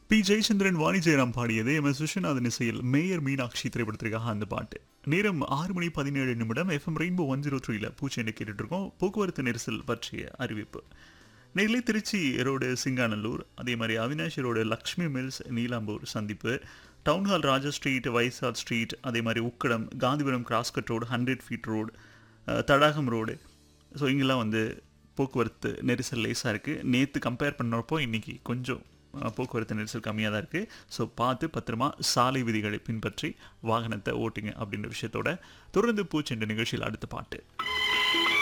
B Jayachandran Vani Jayaram பாடியது M S Viswanathan இசையில் mayor Meenakshi திரைப்படத்திற்காக அந்த பாட்டு நேரம் ஆறு மணி பதினேழு நிமிடம் எஃப்எம் ரெயின்போ ஒன் ஜீரோ த்ரீல பூச்செண்டு கேட்டுட்டு இருக்கோம் போக்குவரத்து நெரிசல் பற்றிய அறிவிப்பு நெல்லை திருச்சி ரோடு சிங்காநல்லூர் அதே மாதிரி அவினாஷ் ரோடு லக்ஷ்மி மில்ஸ் நீலாம்பூர் சந்திப்பு town hall Raja street Vaisath street அதே மாதிரி Ukkadam Gandhipuram crosscut road hundred feet road Thadagam road so இங்கெல்லாம் வந்து போக்குவரத்து நெரிசல் லேசாக இருக்குது நேற்று கம்பேர் பண்ணுறப்போ இன்றைக்கி கொஞ்சம் அஹ், போக்குவரத்து நெரிசல் கம்மியாக தான் இருக்குது ஸோ பார்த்து பத்திரமா சாலை விதிகளை பின்பற்றி வாகனத்தை ஓட்டுங்க அப்படின்ற விஷயத்தோட தொடர்ந்து பூச்செண்டு நிகழ்ச்சியில் அடுத்த பாட்டு